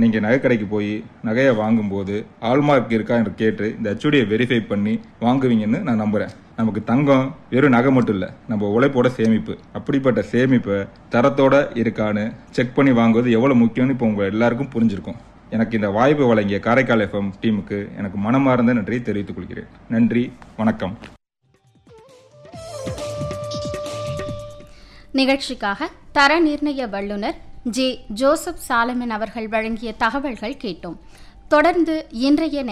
நீங்கள் நகைக்கடைக்கு போய் நகையை வாங்கும்போது ஆல்மார்க் இருக்கா என்று கேட்டு இந்த அச்சுடியை வெரிஃபை பண்ணி வாங்குவீங்கன்னு நான் நம்புகிறேன் நமக்கு தங்கம் வெறும் நகை மட்டும் இல்லை நம்ம உழைப்போட சேமிப்பு அப்படிப்பட்ட சேமிப்பை தரத்தோட இருக்கான்னு செக் பண்ணி வாங்குவது எவ்வளோ முக்கியம்னு இப்போ உங்கள் எல்லாருக்கும் புரிஞ்சிருக்கும் எனக்கு இந்த வாய்ப்பு வழங்கிய காரைக்கால் எஃப்எம் டீமுக்கு எனக்கு மனமார்ந்த நன்றியை தெரிவித்துக் கொள்கிறேன் நன்றி வணக்கம் நிகழ்ச்சிக்காக தர நிர்ணய வல்லுநர் ஜே ஜோசப் சாலமன் அவர்கள் வழங்கிய தகவல்கள் கேட்டோம் தொடர்ந்து இன்றைய